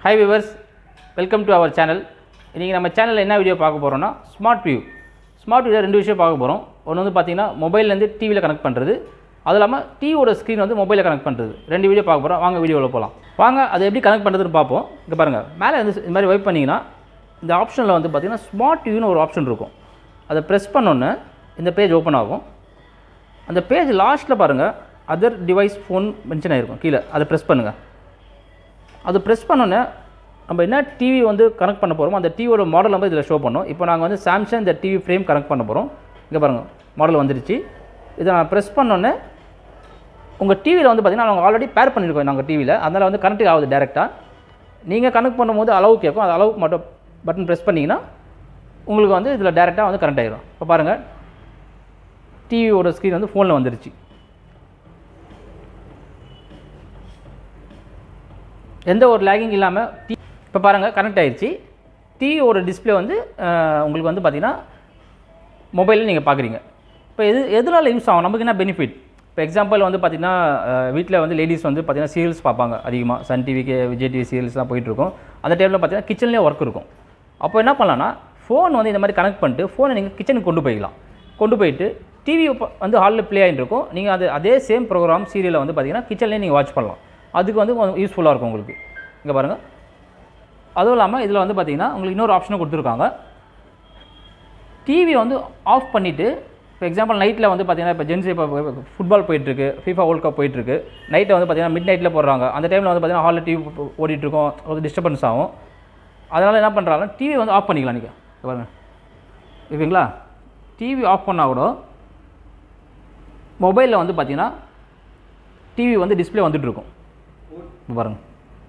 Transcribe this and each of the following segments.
hi viewers welcome to our channel இன்றைக்கி நம்ம சேனலில் என்ன வீடியோ பார்க்க போகிறோம்னா ஸ்மார்ட் வியூ ஸ்மார்ட் வியூவில் ரெண்டு விஷயம் பார்க்க போகிறோம் ஒன்று வந்து பார்த்தீங்கன்னா மொபைல்லேருந்து டிவியில் கனெக்ட் பண்ணுறது அது இல்லாமல் டிவியோட ஸ்க்ரீன் வந்து மொபைலில் கனெக்ட் பண்ணுறது ரெண்டு வீடியோ பார்க்க போகிறோம் வாங்க வீடியோவில் போகலாம் வாங்க அதை எப்படி கனெக்ட் பண்ணுறதுன்னு பார்ப்போம் இங்கே பாருங்கள் மேலே வந்து இந்த மாதிரி வைப் பண்ணிங்கன்னா இந்த ஆப்ஷனில் வந்து பார்த்தீங்கன்னா ஸ்மார்ட் வியூன்னு ஒரு ஆப்ஷன் இருக்கும் அதை ப்ரெஸ் பண்ணோன்னே இந்த பேஜ் ஓப்பன் ஆகும் அந்த பேஜ் லாஸ்ட்டில் பாருங்கள் அதர் டிவைஸ் ஃபோன் மென்ஷன் ஆகிருக்கும் கீழே அதை ப்ரெஸ் பண்ணுங்கள் அது ப்ரெஸ் பண்ணோன்னே நம்ம என்ன டிவி வந்து கனெக்ட் பண்ண போகிறோமோ அந்த டிவியோட மாடல் நம்பர் இதில் ஷோ பண்ணோம் இப்போ நாங்கள் வந்து சாம்சங் இந்த டிவி ஃப்ரேம் கனெக்ட் பண்ண போகிறோம் இங்கே பாருங்கள் மாடல் வந்துருச்சு இதை நான் ப்ரெஸ் பண்ணோன்னே உங்கள் டிவியில் வந்து பார்த்திங்கன்னா நாங்கள் ஆல்ரெடி பேர் பண்ணியிருக்கோம் நாங்கள் டிவியில் அதனால் வந்து கனெக்ட் ஆகுது டேரெக்டாக நீங்கள் கனெக்ட் பண்ணும்போது அளவு கேட்கும் அது அளவுக்கு மட்டும் பட்டன் ப்ரெஸ் பண்ணிங்கன்னா உங்களுக்கு வந்து இதில் டேரெக்டாக வந்து கனெக்ட் ஆகிடும் இப்போ பாருங்கள் டிவியோட ஸ்க்ரீன் வந்து ஃபோனில் வந்துருச்சு எந்த ஒரு லேகிங் இல்லாமல் டி இப்போ பாருங்கள் கனெக்ட் ஆயிடுச்சு டிவியோட டிஸ்பிளே வந்து அஹ், உங்களுக்கு வந்து பார்த்தீங்கன்னா மொபைலில் நீங்கள் பார்க்குறீங்க இப்போ எது எதனால் யூஸ் ஆகும் நமக்கு என்ன பெனிஃபிட் இப்போ எக்ஸாம்பிள் வந்து பார்த்தீங்கன்னா வீட்டில் வந்து லேடிஸ் வந்து பார்த்தீங்கன்னா சீரியல்ஸ் பார்ப்பாங்க அதிகமாக சன் டிவிக்கு விஜய் டிவி சீரியல்ஸ்லாம் போயிட்டுருக்கும் அந்த டைமில் பார்த்தீங்கன்னா கிச்சன்லேயே ஒர்க் இருக்கும் அப்போ என்ன பண்ணலாம்னா ஃபோன் வந்து இந்த மாதிரி கனெக்ட் பண்ணிட்டு ஃபோனை நீங்கள் கிச்சனுக்கு கொண்டு போய்க்கலாம் கொண்டு போயிட்டு டிவி வந்து ஹாலில் ப்ளே ஆகிட்டு இருக்கும் நீங்கள் அது அதே சேம் ப்ரோக்ராம் சீரியலை வந்து பார்த்தீங்கன்னா கிச்சன்லேயே நீங்கள் வாட்ச் பண்ணலாம் அதுக்கு வந்து யூஸ்ஃபுல்லாக இருக்கும் உங்களுக்கு இங்கே பாருங்கள் அதுவும் இல்லாமல் இதில் வந்து பார்த்தீங்கன்னா உங்களுக்கு இன்னொரு ஆப்ஷனும் கொடுத்துருக்காங்க டிவி வந்து ஆஃப் பண்ணிவிட்டு இப்போ எக்ஸாம்பிள் நைட்டில் வந்து பார்த்தீங்கன்னா இப்போ ஜென்ஸ் இப்போ ஃபுட்பால் போயிட்டுருக்கு FIFA வேர்ல்ட் கப் போயிட்டுருக்கு நைட்டில் வந்து பார்த்தீங்கன்னா மிட் நைட்டில் போடுறாங்க அந்த டைமில் வந்து பார்த்தீங்கன்னா ஹாலில் டிவி ஓடிட்டுருக்கோம் ஒரு டிஸ்டர்பன்ஸ் ஆகும் அதனால் என்ன பண்ணுறாங்க டிவி வந்து ஆஃப் பண்ணிக்கலாம் நீங்கள் பாருங்கள் ஓகேங்களா டிவி ஆஃப் பண்ணால் கூட மொபைலில் வந்து பார்த்தீங்கன்னா டிவி வந்து டிஸ்ப்ளே வந்துட்டு இருக்கும் இப்போ பாருங்கள்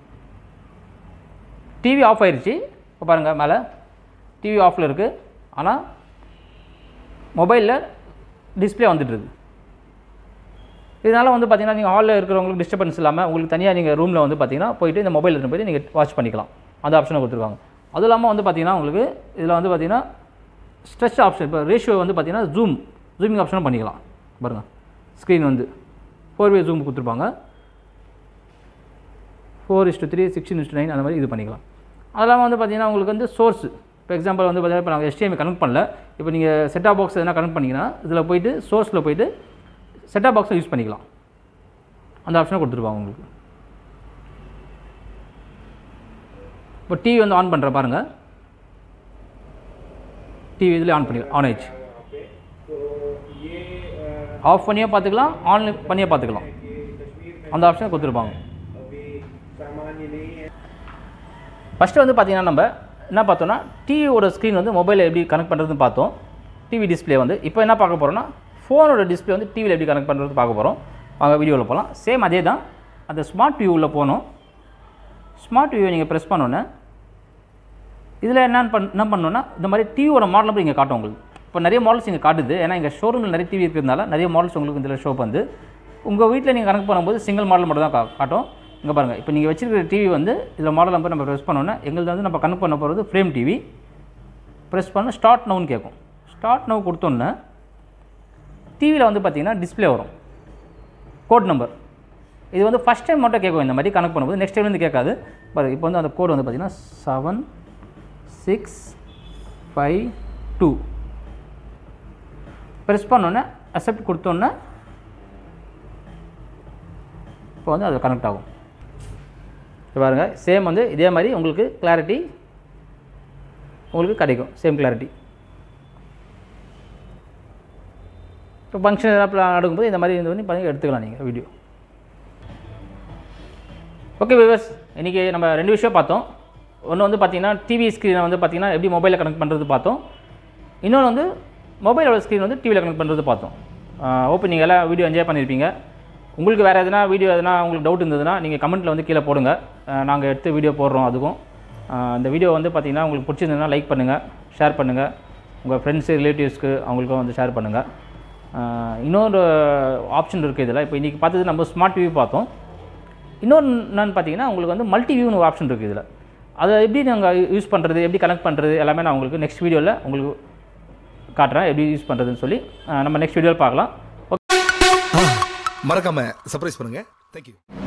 டிவி ஆஃப் ஆயிருச்சு இப்போ பாருங்கள் மேலே டிவி ஆஃபில் இருக்குது ஆனால் மொபைலில் டிஸ்ப்ளே வந்துட்டுருக்கு இதனால் வந்து பார்த்தீங்கன்னா நீங்கள் ஹாலில் இருக்கிறவங்களுக்கு டிஸ்டர்பன்ஸ் இல்லாமல் உங்களுக்கு தனியாக நீங்கள் ரூமில் வந்து பார்த்தீங்கன்னா போயிட்டு இந்த மொபைல் எடுத்து போயிட்டு நீங்கள் வாட்ச் பண்ணிக்கலாம் அந்த ஆப்ஷனை கொடுத்துருக்காங்க அதுவும் இல்லாமல் வந்து பார்த்தீங்கன்னா உங்களுக்கு இதில் வந்து பார்த்தீங்கன்னா ஸ்ட்ரெச் ஆப்ஷன் இப்போ ரேஷியோ வந்து பார்த்தீங்கன்னா ஜூம் ஜூமிங் ஆப்ஷனும் பண்ணிக்கலாம் பாருங்கள் ஸ்க்ரீன் வந்து ஃபோர் வே ஜூம் கொடுத்துருப்பாங்க four is to three sixteen is to nine அந்த மாதிரி இது பண்ணிக்கலாம் அது இல்லாமல் வந்து பார்த்தீங்கன்னா உங்களுக்கு வந்து சோர்ஸ் இப்போ எக்ஸாம்பிள் வந்து பார்த்தீங்கன்னா இப்போ நாங்கள் HDMI கனெக்ட் பண்ணல இப்போ நீங்கள் செட்டாப் பாக்ஸ் எதனா கனெக்ட் பண்ணிங்கன்னா இதில் போயிட்டு சோர்ஸில் போயிட்டு செட்டாப் பாக்ஸை யூஸ் பண்ணிக்கலாம் அந்த ஆப்ஷனை கொடுத்துருப்பாங்க உங்களுக்கு இப்போ டிவி வந்து ஆன் பண்ணுற பாருங்கள் டிவி இதில் ஆன் பண்ணி ஆன் ஆயிடுச்சு ஆஃப் பண்ணியே பார்த்துக்கலாம் ஆன் பண்ணியே பார்த்துக்கலாம் அந்த ஆப்ஷனை கொடுத்துருப்பாங்க ஃபஸ்ட்டு வந்து பார்த்தீங்கன்னா நம்ம என்ன பார்த்தோம்னா டிவியோட ஸ்க்ரீன் வந்து மொபைலில் எப்படி கனெக்ட் பண்ணுறதுன்னு பார்த்தோம் டிவி டிஸ்ப்ளே வந்து இப்போ என்ன பார்க்க போகிறோம்னா ஃபோனோட டிஸ்ப்ளே வந்து டிவியில் எப்படி கனெக்ட் பண்ணுறது பார்க்க போகிறோம் வாங்க வீடியோவில் போகலாம் சேம் அதே தான் அந்த ஸ்மார்ட் வியூவில் போகணும் ஸ்மார்ட் வியூவை நீங்கள் ப்ரெஸ் பண்ணோன்னே இதில் என்னென்னு பண் என்ன பண்ணணும்னா இந்த மாதிரி டிவியோட மாடல் நம்பர் இங்கே காட்டும் உங்களுக்கு இப்போ நிறைய மாடல்ஸ் இங்கே காட்டுது ஏன்னா இங்கே ஷோரூமில் நிறைய டிவி இருக்கிறதுனால நிறைய மாடல்ஸ் உங்களுக்கு இதில் ஷோ பண்ணுது உங்கள் வீட்டில் நீங்கள் கனெக்ட் பண்ணும்போது சிங்கிள் மாடல் மட்டும் தான் கா காட்டும் இங்கே பாருங்கள் இப்போ நீங்கள் வச்சிருக்கிற டிவி வந்து இதில் மாடல் நம்பர் நம்ம ப்ரெஸ் பண்ணோன்னே எங்களுக்கு வந்து நம்ம கனெக்ட் பண்ண போகிறது ஃப்ரேம் டிவி ப்ரெஸ் பண்ண ஸ்டார்ட் நவுன்னு கேட்கும் ஸ்டார்ட் நவ் கொடுத்தோன்னே டிவியில் வந்து பார்த்தீங்கன்னா டிஸ்ப்ளே வரும் கோட் நம்பர் இது வந்து ஃபஸ்ட் டைம் மட்டும் கேட்கும் இந்த மாதிரி கனெக்ட் பண்ணும்போது நெக்ஸ்ட் டைம் வந்து கேட்காது பாருங்க இப்போ வந்து அந்த கோட் வந்து பார்த்தீங்கன்னா seven six five two press பண்ணோன்னே அக்செப்ட் கொடுத்தோன்னே இப்போ வந்து அது கனெக்ட் ஆகும் இப்போ பாருங்கள் சேம் வந்து இதே மாதிரி உங்களுக்கு கிளாரிட்டி உங்களுக்கு கிடைக்கும் சேம் கிளாரிட்டி இப்போ ஃபங்க்ஷன் எதாவது நடக்கும்போது இந்த மாதிரி இது பண்ணி பண்ணி எடுத்துக்கலாம் நீங்கள் வீடியோ ஓகே விவர்ஸ் இன்றைக்கி நம்ம ரெண்டு விஷயம் பார்த்தோம் ஒன்று வந்து பார்த்தீங்கன்னா டிவி ஸ்க்ரீனை வந்து பார்த்தீங்கன்னா எப்படி மொபைலில் கனெக்ட் பண்ணுறது பார்த்தோம் இன்னொன்று வந்து மொபைலோட ஸ்க்ரீன் வந்து டிவியில் கனெக்ட் பண்ணுறது பார்த்தோம் ஓப்பன் நீங்கள் எல்லாம் வீடியோ என்ஜாய் பண்ணியிருப்பீங்க உங்களுக்கு வேறு எதனா வீடியோ எதனா உங்களுக்கு டவுட் இருந்ததுன்னா நீங்கள் கமெண்ட்டில் வந்து கீழே போடுங்க நாங்கள் எடுத்து வீடியோ போடுறோம் அதுக்கும் அஹ் இந்த வீடியோ வந்து பார்த்தீங்கன்னா உங்களுக்கு பிடிச்சிருந்ததுன்னா லைக் பண்ணுங்கள் ஷேர் பண்ணுங்கள் உங்கள் ஃப்ரெண்ட்ஸு ரிலேட்டிவ்ஸ்க்கு அவங்களுக்கும் வந்து ஷேர் பண்ணுங்கள் அஹ் இன்னொரு ஆப்ஷன் இருக்குது இதில் இப்போ இன்றைக்கி பார்த்தது நம்ம ஸ்மார்ட் டிவி பார்த்தோம் இன்னொன்று என்னன்னு பார்த்தீங்கன்னா உங்களுக்கு வந்து மல்டி வியூன்னு ஒரு ஆப்ஷன் இருக்குது இதில் அதை எப்படி நாங்கள் யூஸ் பண்ணுறது எப்படி கனெக்ட் பண்ணுறது எல்லாமே நான் உங்களுக்கு நெக்ஸ்ட் வீடியோவில் உங்களுக்கு காட்டுறேன் எப்படி யூஸ் பண்ணுறதுன்னு சொல்லி அஹ் நம்ம நெக்ஸ்ட் வீடியோவில் பார்க்கலாம் மறக்காம சர்ப்ரைஸ் பண்ணுங்க தேங்க்யூ